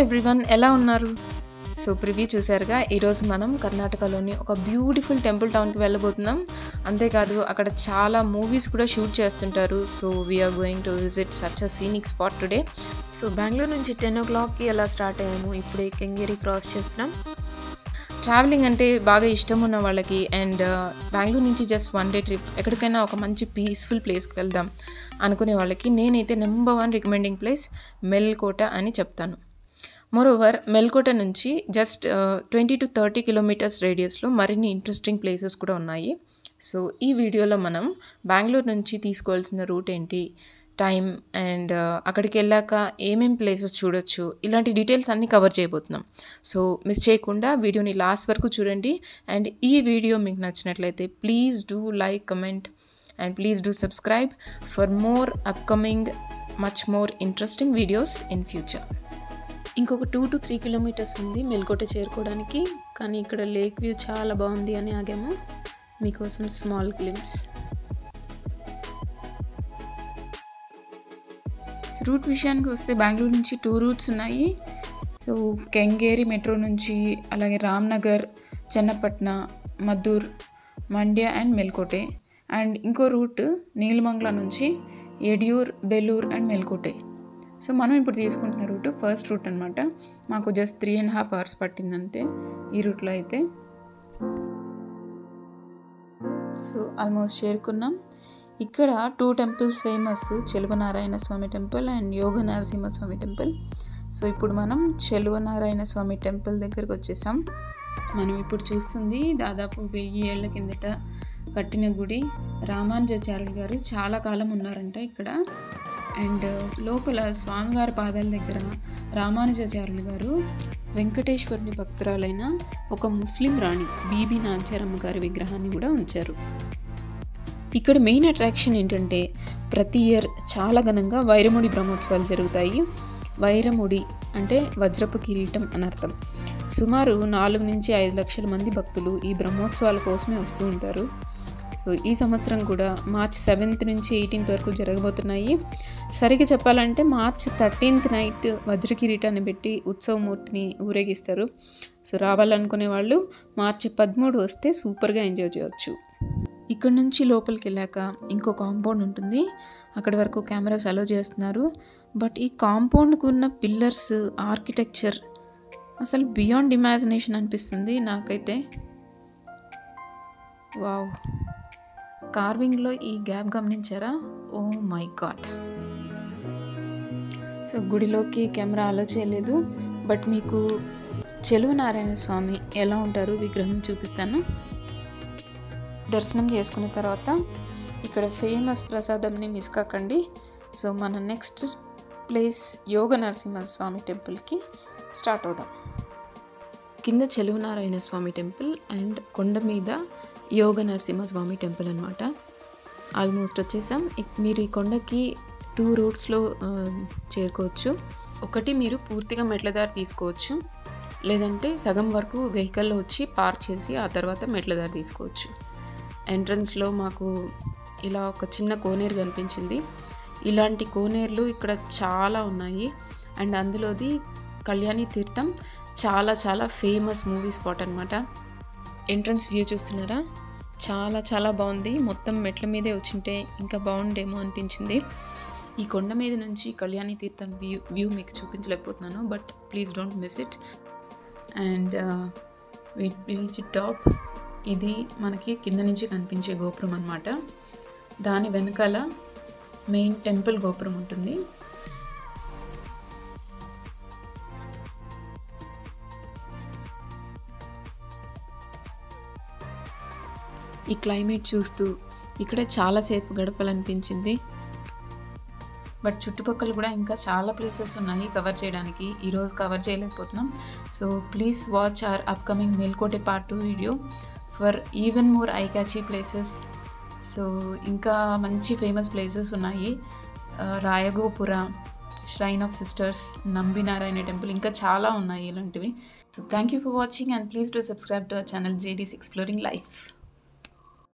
everyone ఎలా ఉన్నారు so preview చూసారుగా ఈరోజు మనం కర్ణాటకలోని ఒక బ్యూటిఫుల్ టెంపుల్ టౌన్కి వెళ్ళబోతున్నాం అంతేకాదు అక్కడ చాలా మూవీస్ కూడా షూట్ చేస్తుంటారు so we are going to visit such a scenic spot today so Bengaluru నుంచి టెన్ ఓ క్లాక్కి ఎలా స్టార్ట్ అయ్యాము ఇప్పుడే కెంగేరి క్రాస్ చేస్తున్నాం ట్రావెలింగ్ అంటే బాగా ఇష్టం ఉన్న వాళ్ళకి అండ్ బెంగళూరు నుంచి జస్ట్ వన్ డే ట్రిప్ ఎక్కడికైనా ఒక మంచి పీస్ఫుల్ ప్లేస్కి వెళ్దాం అనుకునే వాళ్ళకి నేనైతే number one recommending place Melkote అని చెప్తాను మోరోవర్ మెల్కోట నుంచి just twenty to thirty kilometres రేడియస్లో మరిన్ని ఇంట్రెస్టింగ్ ప్లేసెస్ కూడా ఉన్నాయి సో ఈ వీడియోలో మనం బెంగళూరు నుంచి తీసుకోవాల్సిన రూట్ ఏంటి టైం అండ్ అక్కడికి వెళ్ళాక ఏమేం ప్లేసెస్ చూడొచ్చు ఇలాంటి డీటెయిల్స్ అన్నీ కవర్ చేయబోతున్నాం సో మిస్ చేయకుండా వీడియోని లాస్ట్ వరకు చూడండి అండ్ ఈ వీడియో మీకు నచ్చినట్లయితే please do like comment and please do subscribe for more upcoming much more interesting videos in future ఇంకొక టూ టు త్రీ కిలోమీటర్స్ ఉంది మెల్కోట చేరుకోవడానికి కానీ ఇక్కడ లేక్ వ్యూ చాలా బాగుంది అని ఆగాము మీకోసం స్మాల్ గ్లిమ్స్ రూట్ విషయానికి వస్తే బెంగళూరు నుంచి టూ రూట్స్ ఉన్నాయి సో కెంగేరి మెట్రో నుంచి అలాగే రామ్నగర్ చెన్నపట్న మద్దూర్ మండ్య అండ్ మెల్కోటే అండ్ ఇంకో రూట్ నీలమంగళ నుంచి ఎడియూర్ బెల్లూర్ అండ్ మెల్కోటే సో మనం ఇప్పుడు తీసుకుంటున్న రూట్ ఫస్ట్ రూట్ అనమాట మాకు just three and half hours పట్టింది అంతే ఈ రూట్లో అయితే సో ఆల్మోస్ట్ చేరుకున్నాం ఇక్కడ two temples famous Cheluvanarayana Swamy temple and Yoga Narasimhaswamy temple so ఇప్పుడు మనం చెలువనారాయణ స్వామి టెంపుల్ దగ్గరకు వచ్చేసాం మనం ఇప్పుడు చూస్తుంది దాదాపు వెయ్యి ఏళ్ల కిందట కట్టిన గుడి రామానుజాచార్యులు గారు చాలా కాలం ఉన్నారంట ఇక్కడ అండ్ లోపల స్వామివారి పాదాల దగ్గర రామానుజాచార్యులు గారు వెంకటేశ్వరుని భక్తురాలైన ఒక ముస్లిం రాణి బీబీ నాంచారమ్మ గారి విగ్రహాన్ని కూడా ఉంచారు ఇక్కడ మెయిన్ అట్రాక్షన్ ఏంటంటే ప్రతి ఇయర్ చాలా ఘనంగా వైరముడి బ్రహ్మోత్సవాలు జరుగుతాయి వైరముడి అంటే వజ్రపు కిరీటం అనర్థం సుమారు నాలుగు నుంచి ఐదు లక్షల మంది భక్తులు ఈ బ్రహ్మోత్సవాల కోసమే వస్తూ ఉంటారు సో ఈ సంవత్సరం కూడా మార్చ్ సెవెంత్ నుంచి ఎయిటీన్త్ వరకు జరగబోతున్నాయి సరిగ్గా చెప్పాలంటే మార్చ్ థర్టీన్త్ నైట్ వజ్ర కిరీటాన్ని పెట్టి ఉత్సవమూర్తిని ఊరేగిస్తారు సో రావాలనుకునే వాళ్ళు మార్చి పదమూడు వస్తే సూపర్గా ఎంజాయ్ చేయవచ్చు ఇక్కడ నుంచి లోపలికి వెళ్ళాక ఇంకో కాంపౌండ్ ఉంటుంది అక్కడి వరకు కెమెరాస్ అలో చేస్తున్నారు బట్ ఈ కాంపౌండ్కు ఉన్న పిల్లర్స్ ఆర్కిటెక్చర్ అసలు బియాండ్ ఇమాజినేషన్ అనిపిస్తుంది నాకైతే వావ్ కార్వింగ్లో ఈ గ్యాప్ గమనించారా ఓ మై గాడ్ సో గుడిలోకి కెమెరా అలో చేయలేదు బట్ మీకు చెలువు నారాయణ స్వామి ఎలా ఉంటారు విగ్రహం చూపిస్తాను దర్శనం చేసుకున్న తర్వాత ఇక్కడ ఫేమస్ ప్రసాదంని మిస్ కాకండి సో మన నెక్స్ట్ ప్లేస్ యోగ నరసింహస్వామి టెంపుల్కి స్టార్ట్ అవుదాం కింద చెలువనారాయణ స్వామి టెంపుల్ అండ్ కొండ మీద యోగ నరసింహస్వామి టెంపుల్ అనమాట ఆల్మోస్ట్ వచ్చేసాం మీరు ఈ కొండకి టూ రూట్స్లో చేరుకోవచ్చు ఒకటి మీరు పూర్తిగా మెట్లదారి తీసుకోవచ్చు లేదంటే సగం వరకు వెహికల్లో వచ్చి పార్క్ చేసి ఆ తర్వాత మెట్లదారి తీసుకోవచ్చు ఎంట్రన్స్లో మాకు ఇలా ఒక చిన్న కోనేరు కనిపించింది ఇలాంటి కోనేరులు ఇక్కడ చాలా ఉన్నాయి అండ్ అందులోది కళ్యాణి తీర్థం చాలా చాలా ఫేమస్ మూవీ స్పాట్ అనమాట ఎంట్రన్స్ వ్యూ చూస్తున్నారా చాలా చాలా బాగుంది మొత్తం మెట్ల మీదే వచ్చింటే ఇంకా బాగుండేమో అనిపించింది ఈ కొండ మీద నుంచి కళ్యాణి తీర్థం వ్యూ వ్యూ మీకు చూపించలేకపోతున్నాను but please don't miss it and reach top ఇది మనకి కింద నుంచి కనిపించే గోపురం అనమాట దాని వెనకాల మెయిన్ టెంపుల్ గోపురం ఉంటుంది ఈ క్లైమేట్ చూస్తూ ఇక్కడ చాలాసేపు గడపాలనిపించింది బట్ చుట్టుపక్కల కూడా ఇంకా చాలా ప్లేసెస్ ఉన్నాయి కవర్ చేయడానికి ఈరోజు కవర్ చేయలేకపోతున్నాం so please watch our upcoming Melkote part two video for even more eye catchy places so ఇంకా మంచి ఫేమస్ ప్లేసెస్ ఉన్నాయి Rayagopura shrine of sisters Nambinarayana temple ఇంకా చాలా ఉన్నాయి ఇలాంటివి so thank you for watching and please to subscribe to our channel JD's exploring life